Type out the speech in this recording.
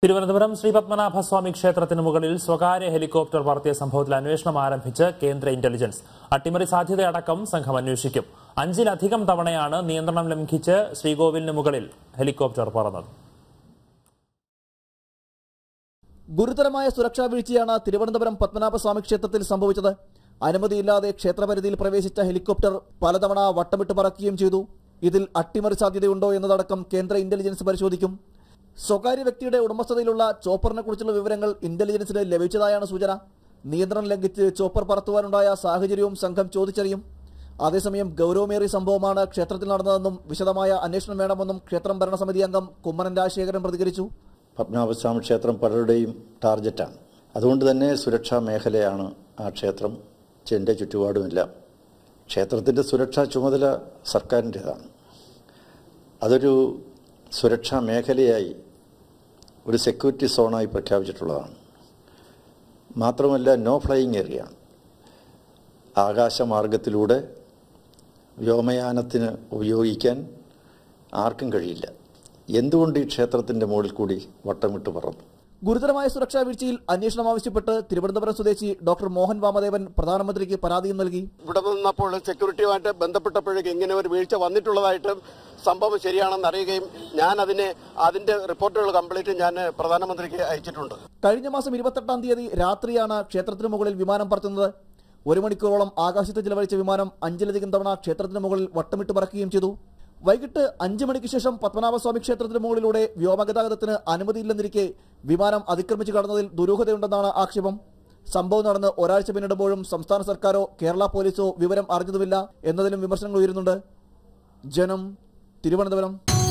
തിരുവനന്തപുരം ശ്രീ പത്മനാഭസ്വാമി ക്ഷേത്രത്തിന് മുകളിൽ സ്വകാര്യ ഹെലികോപ്റ്റർ പറത്തിയ സംഭവത്തിൽ അന്വേഷണം ആരംഭിച്ച് കേന്ദ്ര ഇന്റലിജൻസ് അട്ടിമറി സാധ്യതയടക്കം സംഘം അന്വേഷിക്കും അഞ്ചിലധികം തവണയാണ് നിയന്ത്രണം ലംഘിച്ച് ശ്രീകോവിലിന് മുകളിൽ ഹെലികോപ്റ്റർ പറന്നത് ഗുരുതരമായ സുരക്ഷാ വീഴ്ചയാണ് തിരുവനന്തപുരം പത്മനാഭസ്വാമി ക്ഷേത്രത്തിൽ സംഭവിച്ചത് അനുമതിയില്ലാതെ ക്ഷേത്രപരിധിയിൽ പ്രവേശിച്ച ഹെലികോപ്റ്റർ പലതവണ വട്ടമിട്ട് പറക്കുകയും ചെയ്തു ഇതിൽ അട്ടിമറി സാധ്യതയുണ്ടോ എന്നതടക്കം കേന്ദ്ര ഇന്റലിജൻസ് പരിശോധിക്കും സ്വകാര്യ വ്യക്തിയുടെ ഉടമസ്ഥതയിലുള്ള ചോപ്പറിനെ കുറിച്ചുള്ള വിവരങ്ങൾ ഇന്റലിജൻസിന് ലഭിച്ചതായാണ് സൂചന നിയന്ത്രണം ലംഘിച്ച് ചോപ്പർ പറത്തുവാനുണ്ടായ സാഹചര്യവും സംഘം ചോദിച്ചറിയും അതേസമയം ഗൌരവമേറിയ സംഭവമാണ് ക്ഷേത്രത്തിൽ നടന്നതെന്നും വിശദമായ അന്വേഷണം വേണമെന്നും ക്ഷേത്രം ഭരണസമിതി അംഗം കുമ്മനം രാജശേഖരൻ പ്രതികരിച്ചു പത്മനാഭസ്വാമി ക്ഷേത്രം പലരുടെയും ടാർഗറ്റാണ് അതുകൊണ്ട് തന്നെ സുരക്ഷാ മേഖലയാണ് ആ ക്ഷേത്രം ചെൻ്റെ ചുറ്റുപാടുമെല്ലാം ക്ഷേത്രത്തിൻ്റെ സുരക്ഷാ ചുമതല സർക്കാരിൻ്റേതാണ് അതൊരു സുരക്ഷാ മേഖലയായി ഒരു സെക്യൂരിറ്റി സോണായി പ്രഖ്യാപിച്ചിട്ടുള്ളതാണ് മാത്രമല്ല നോ ഫ്ലൈയിങ് ഏരിയയാണ് ആകാശമാർഗത്തിലൂടെ വ്യോമയാനത്തിന് ഉപയോഗിക്കാൻ ആർക്കും കഴിയില്ല എന്തുകൊണ്ട് ഈ ക്ഷേത്രത്തിന്റെ മുകളിൽ കൂടി വട്ടമിട്ട് പറന്നു ഗുരുതരമായ സുരക്ഷാ വീഴ്ചയിൽ അന്വേഷണം ആവശ്യപ്പെട്ട് തിരുവനന്തപുരം സ്വദേശി ഡോക്ടർ മോഹൻ വാമദേവൻ പ്രധാനമന്ത്രിക്ക് പരാതിയും നൽകി ഇവിടെ നിന്നപ്പോൾ സെക്യൂരിറ്റിയുമായിട്ട് ബന്ധപ്പെട്ടപ്പോഴേക്കും ഇങ്ങനെ ഒരു വീഴ്ച വന്നിട്ടുള്ളതായിട്ടും സംഭവം ശരിയാണെന്ന് അറിയുകയും ഞാൻ അതിനെ അതിന്റെ റിപ്പോർട്ടുകൾ കംപ്ലീറ്റ് ഞാൻ പ്രധാനമന്ത്രിക്ക് അയച്ചിട്ടുണ്ട് കഴിഞ്ഞ മാസം ഇരുപത്തെട്ടാം തീയതി രാത്രിയാണ് ക്ഷേത്രത്തിന് മുകളിൽ വിമാനം പറത്തുന്നത് ഒരു മണിക്കൂറോളം ആകാശത്ത് ചിലവഴിച്ച വിമാനം അഞ്ചിലധികം തവണ ക്ഷേത്രത്തിന് മുകളിൽ വട്ടമിട്ട് പറക്കുകയും ചെയ്തു വൈകിട്ട് അഞ്ചു മണിക്ക് ശേഷം പത്മനാഭസ്വാമി ക്ഷേത്രത്തിന് മുകളിലൂടെ വ്യോമഗതാഗതത്തിന് അനുമതിയില്ലെന്നിരിക്കെ വിമാനം അതിക്രമിച്ചു കടന്നതിൽ ദുരൂഹതയുണ്ടെന്നാണ് ആക്ഷേപം സംഭവം നടന്ന് ഒരാഴ്ച പിന്നിടുമ്പോഴും സംസ്ഥാന സർക്കാരോ കേരള പോലീസോ വിവരം അറിഞ്ഞതുമില്ല എന്നതിലും വിമർശനങ്ങൾ ഉയരുന്നുണ്ട് ജനം തിരുവനന്തപുരം